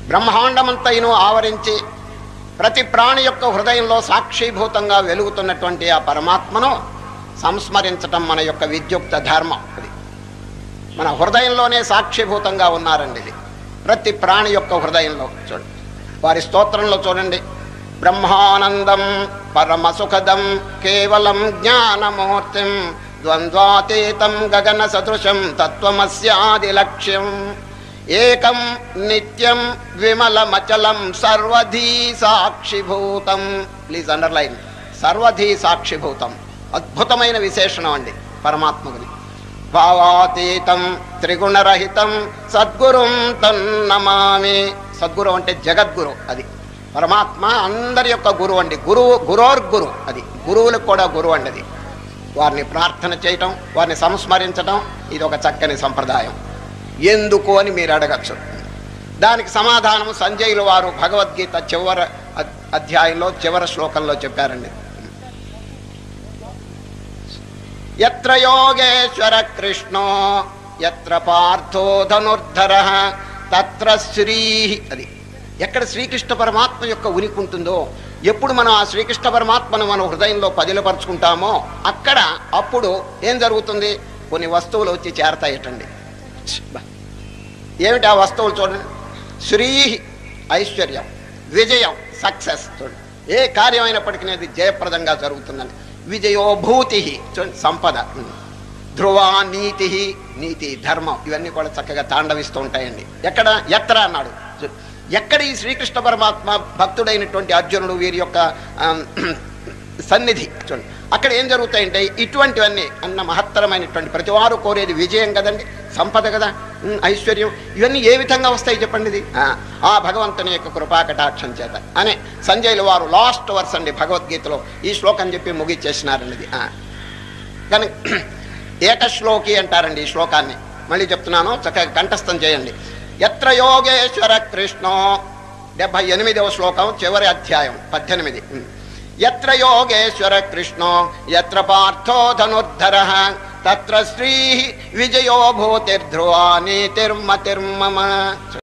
బ్రహ్మాండమంతయును ఆవరించి ప్రతి ప్రాణి యొక్క హృదయంలో సాక్షిభూతంగా వెలుగుతున్నటువంటి ఆ పరమాత్మను సంస్మరించటం మన యొక్క విద్యుక్త ధర్మం అది మన హృదయంలోనే సాక్షిభూతంగా ఉన్నారండి ఇది ప్రతి ప్రాణి యొక్క హృదయంలో చూడండి వారి స్తోత్రంలో చూడండి బ్రహ్మానందం పరమ సుఖదం కేవలం జ్ఞానమూర్తిం ద్వంద్వాతీతం గగన సదృశం తత్వమస్యాది లక్ష్యం ఏకం నిత్యం విమలమచలం సర్వధీ సాక్షిభూతం ప్లీజ్ అండర్లైన్ సర్వధీ సాక్షిభూతం అద్భుతమైన విశేషణం అండి పరమాత్మకుది భావాతీతం త్రిగుణరహితం సద్గురుం తన్నమామి సద్గురు అంటే జగద్గురు అది పరమాత్మ అందరి యొక్క గురువు అండి గురువు గురోర్గురు అది గురువులకు కూడా గురువు అండి అది వారిని ప్రార్థన చేయటం వారిని సంస్మరించటం ఇది ఒక చక్కని సంప్రదాయం ఎందుకు అని మీరు అడగచ్చు దానికి సమాధానం సంజయులు వారు భగవద్గీత చివరి అద్- అధ్యాయంలో చివరి శ్లోకంలో చెప్పారండి ఎత్ర యోగేశ్వర కృష్ణో ఎత్ర పార్థో ధనుర్ధర తత్ర శ్రీ అది ఎక్కడ శ్రీకృష్ణ పరమాత్మ యొక్క ఉనికి ఉంటుందో ఎప్పుడు మనం ఆ శ్రీకృష్ణ పరమాత్మను మన హృదయంలో పదిలపరుచుకుంటామో అక్కడ అప్పుడు ఏం జరుగుతుంది కొన్ని వస్తువులు వచ్చి చేరతాయటండి బా. ఏమిటి ఆ వస్తువులు చూడండి శ్రీ ఐశ్వర్యం విజయం సక్సెస్ చూడండి ఏ కార్యమైనప్పటికీ అది జయప్రదంగా జరుగుతుందండి విజయోభూతి చూడండి సంపద ధ్రువ నీతి నీతి ధర్మం ఇవన్నీ కూడా చక్కగా తాండవిస్తూ ఉంటాయండి ఎక్కడ ఎత్ర అన్నాడు చూ- ఎక్కడ ఈ శ్రీకృష్ణ పరమాత్మ భక్తుడైనటువంటి అర్జునుడు వీరి యొక్క ఆమ్, సన్నిధి చూడండి అక్కడ ఏం జరుగుతాయంటే ఇటువంటివన్నీ అన్న మహత్తరమైనటువంటి ప్రతి వారు కోరేది విజయం కదండి సంపద కదా ఉమ్, ఐశ్వర్యం ఇవన్నీ ఏ విధంగా వస్తాయి చెప్పండి ఇది ఆ, ఆ భగవంతుని యొక్క కృపా కటాక్షం చేత అనే సంజయులు వారు లాస్ట్ వర్స్ అండి భగవద్గీతలో ఈ శ్లోకం చెప్పి ముగిచ్చేసినారండి ఇది ఆ. కానీ ఏకశ్లోకి అంటారండి ఈ శ్లోకాన్ని మళ్ళీ చెప్తున్నాను చక్కగా కంఠస్థం చేయండి ఎత్ర యోగేశ్వర కృష్ణో డెబ్భై ఎనిమిదవ శ్లోకం చివరి అధ్యాయం పద్దెనిమిది ఎత్ర యోగేశ్వర కృష్ణో ఎత్ర పార్థో ధనుర్ధర తత్ర శ్రీ విజయో భూతిర్ధ్రువా నీతిర్మతిర్మమ